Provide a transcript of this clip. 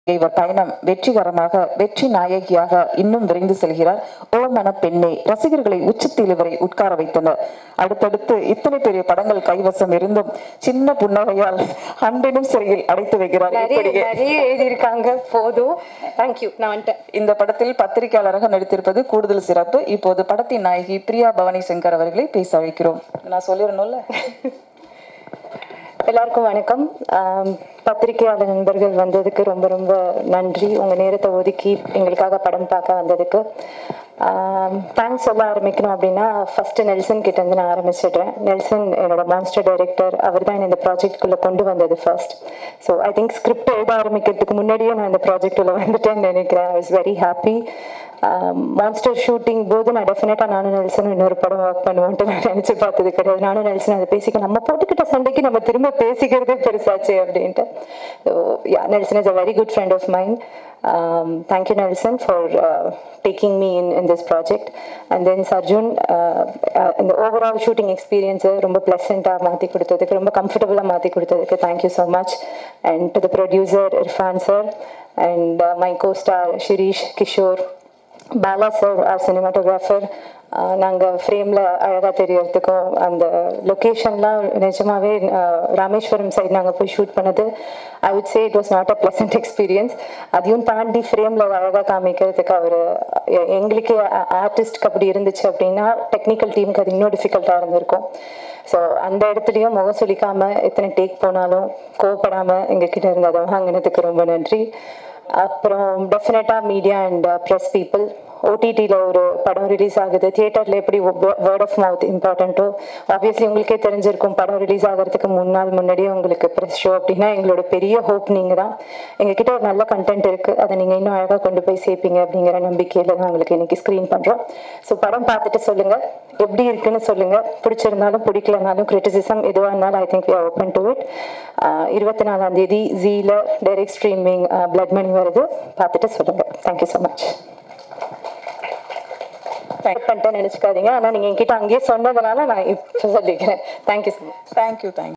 இவர் பயணம் வெற்றிகரமாக வெற்றி நாயகியாக இன்னும் விரைந்து செல்கிறார் ஓ மன பெண்ணே ரசிகர்களை உச்சத்தில் இவரை உட்கார வைத்தனர் அடுத்தடுத்து இத்தனை பெரிய படங்கள் கைவசம் இருந்தும் சின்ன புன்னகையால் அன்பினும் சிறையில் அடைத்து வைக்கிறார் நிறைய இப்படியே நிறைய எழுதியிருக்காங்க போதும் தேங்க்யூ நான் வந்துட்டேன் இந்த படத்தில் பத்திரிகையாளராக நடித்திருப்பது கூடுதல் சிறப்பு இப்போது படத்தின் நாயகி பிரியா பவானி சங்கர் அவர்களை பேச வைக்கிறோம் நான் சொல்லிடணும்ல எல்லாருக்கும் வணக்கம் ஆம், பத்திரிகையாளர் நண்பர்கள் வந்ததுக்கு ரொம்ப ரொம்ப நன்றி உங்கள் நேரத்தை ஒதுக்கி எங்களுக்காக படம் பார்க்க வந்ததுக்கு தேங்க்ஸ் சொல்ல ஆரம்பிக்கணும் அப்படின்னா ஃபர்ஸ்ட் நெல்சன் கிட்ட இருந்து நான் ஆரம்பிச்சிடுறேன் நெல்சன் என்னோட மாஸ்டர் டைரக்டர் அவர் தான் இந்த ப்ராஜெக்ட்குள்ளே கொண்டு வந்தது first so I think script எழுத ஆரம்பிக்கிறதுக்கு முன்னாடியே நான் இந்த ப்ராஜெக்ட் உள்ள வந்துட்டேன்னு நினைக்கிறேன் I was very happy Monster shooting போது நான் டெஃபினட்டாக நானும் நெல்சனும் இன்னொரு படம் ஒர்க் பண்ணுவோன்ட்டு நான் நினச்சி பார்த்தது கிடையாது நானும் நெல்சன் அதை பேசிக்க நம்ம போட்டுக்கிட்ட சண்டைக்கு நம்ம திரும்ப பேசிக்கிறதே பெருசாச்சு அப்படின்ட்டு so ya Nelson is a very good friend of mind thank you Nelson for taking me in in this project and then Sarjun இந்த ஓவரால் ஷூட்டிங் எக்ஸ்பீரியன்ஸை ரொம்ப ப்ளசண்ட்டாக மாற்றி கொடுத்ததுக்கு ரொம்ப கம்ஃபர்டபுளாக மாற்றி கொடுத்ததுக்கு thank you so much and to the producer Irfan sir and my co star Shirish Kishore Bala sir our cinematographer நாங்கள் ஃப்ரேமில் அழகாக தெரியறதுக்கும் அந்த லொக்கேஷன்லாம் நிஜமாவே அஹ், ராமேஸ்வரம் சைடு நாங்கள் போய் ஷூட் பண்ணது I would say it was not a pleasant experience அதையும் தாண்டி ஃப்ரேமில் அழகாக காமிக்கிறதுக்கு அவர் எங்களுக்கு ஆர்டிஸ்ட்க்கு அப்படி இருந்துச்சு அப்படின்னா டெக்னிக்கல் டீமுக்கு அது இன்னும் டிஃபிகல்ட்டாக இருந்திருக்கும் ஸோ அந்த இடத்துலையும் முகம் சுளிக்காமல் எத்தனை டேக் போனாலும் கோவப்படாமல் எங்ககிட்ட இருந்து அதை வாங்கினதுக்கு ரொம்ப நன்றி அப்புறம் டெஃபினட்டாக மீடியா அண்ட் ப்ரெஸ் பீப்புள் ஓடிடியில் ஒரு படம் ரிலீஸ் ஆகுது தியேட்டரில் எப்படி வேர்ட் ஆஃப் மவுத் இம்பார்ட்டண்ட்டோ ஆப்வியஸ்லி உங்களுக்கே தெரிஞ்சிருக்கும் படம் ரிலீஸ் ஆகிறதுக்கு முன் நாள் முன்னாடியே உங்களுக்கு ப்ரெஸ் ஷோ அப்படின்னா எங்களோட பெரிய ஹோப் நீங்கள் தான் எங்ககிட்ட ஒரு நல்ல கண்டென்ட் இருக்குது அதை நீங்கள் இன்னும் அழகாக கொண்டு போய் சேர்ப்பீங்க அப்படிங்கிற நம்பிக்கையில் தான் உங்களுக்கு இன்னைக்கு ஸ்க்ரீன் பண்ணுறோம் ஸோ படம் பார்த்துட்டு சொல்லுங்கள் எப்படி இருக்குன்னு சொல்லுங்கள் பிடிச்சிருந்தாலும் பிடிக்கலனாலும் கிரிட்டிசிசம் எதுவாக இருந்தாலும் I think we open to it இருபத்தி நாலாம் தேதி ஜீல டைரக்ட் ஸ்ட்ரீமிங் பிளட் மணி வருது பார்த்துட்டு சொல்லுங்கள் தேங்க்யூ ஸோ மச் பண்ணிட்டேன் நினச்சிக்காதீங்க ஆனால் நீங்கள் என்கிட்ட அங்கேயே சொன்னதுனால நான் இப்போ சொல்லிக்கிறேன் thank you so much thank you thank you